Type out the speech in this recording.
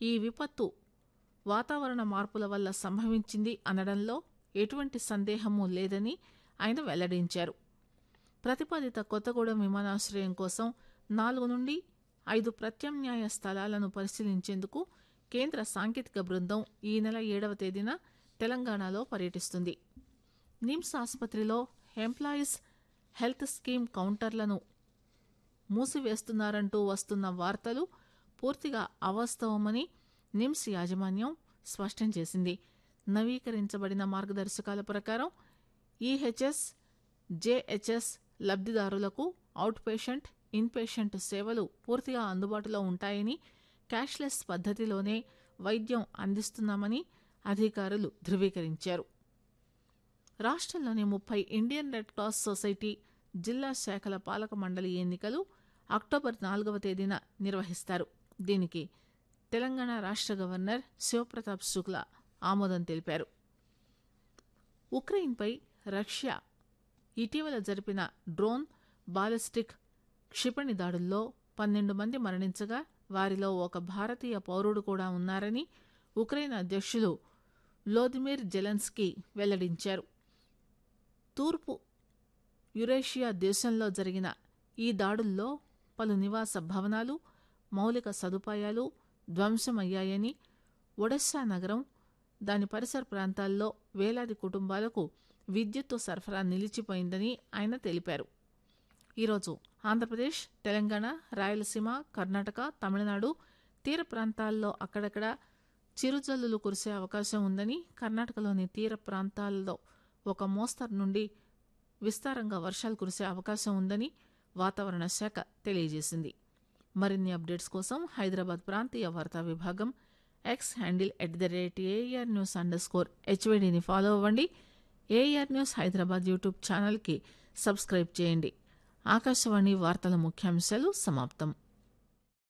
ఈ విపత్తు వాతావరణ మార్పుల వల్ల సంభవించింది అనడంలో ఎటువంటి సందేహమూ లేదని ఆయన వెల్లడించారు ప్రతిపాదిత కొత్తగూడెం విమానాశ్రయం కోసం నాలుగు నుండి ఐదు ప్రత్యామ్నాయ స్థలాలను పరిశీలించేందుకు కేంద్ర సాంకేతిక బృందం ఈ నెల ఏడవ తేదీన తెలంగాణలో పర్యటిస్తుంది నిమ్స్ ఆసుపత్రిలో ఎంప్లాయీస్ హెల్త్ స్కీమ్ కౌంటర్లను మూసివేస్తున్నారంటూ వస్తున్న వార్తలు పూర్తిగా అవాస్తవమని నిమ్స్ యాజమాన్యం స్పష్టం చేసింది నవీకరించబడిన మార్గదర్శకాల ప్రకారం ఈహెచ్ఎస్ జేహెచ్ఎస్ లబ్దిదారులకు అవుట్ పేషెంట్ ఇన్ పేషెంట్ సేవలు పూర్తిగా అందుబాటులో ఉంటాయని క్యాష్లెస్ పద్దతిలోనే వైద్యం అందిస్తున్నామని అధికారులు ధృవీకరించారు రాష్ట్రంలోని ముప్పై ఇండియన్ రెడ్ క్రాస్ సొసైటీ జిల్లా శాఖల పాలక మండలి ఎన్నికలు అక్టోబర్ నాలుగవ తేదీన నిర్వహిస్తారు దీనికి తెలంగాణ రాష్ట్ర గవర్నర్ శివప్రతాప్ శుక్లా ఆమోదం తెలిపారు ఉక్రెయిన్పై రష్యా ఇటీవల జరిపిన డ్రోన్ బాలిస్టిక్ క్షిపణి దాడుల్లో పన్నెండు మంది మరణించగా వారిలో ఒక భారతీయ పౌరుడు కూడా ఉన్నారని ఉక్రెయిన్ అధ్యక్షులు వ్లోదిమిర్ జెలెన్స్కీ వెల్లడించారు తూర్పు యురేషియా దేశంలో జరిగిన ఈ దాడుల్లో పలు నివాస భవనాలు మౌలిక సదుపాయాలు ధ్వంసమయ్యాయని ఒడెస్సా నగరం దాని పరిసర ప్రాంతాల్లో వేలాది కుటుంబాలకు విద్యుత్తు సరఫరా నిలిచిపోయిందని ఆయన తెలిపారు ఈరోజు ఆంధ్రప్రదేశ్ తెలంగాణ రాయలసీమ కర్ణాటక తమిళనాడు తీర ప్రాంతాల్లో అక్కడక్కడ చిరుజల్లులు కురిసే అవకాశం ఉందని కర్ణాటకలోని తీర ప్రాంతాల్లో ఒక మోస్తరు నుండి విస్తారంగా వర్షాలు కురిసే అవకాశం ఉందని వాతావరణ శాఖ తెలియజేసింది మరిన్ని అప్డేట్స్ కోసం హైదరాబాద్ ప్రాంతీయ వార్తా విభాగం X handle at the rate air news underscore స్కోర్ హెచ్వైడిని ఫాలో అవ్వండి ఏఆర్ న్యూస్ హైదరాబాద్ యూట్యూబ్ ఛానల్కి సబ్స్క్రైబ్ చేయండి ఆకాశవాణి వార్తల ముఖ్యాంశాలు సమాప్తం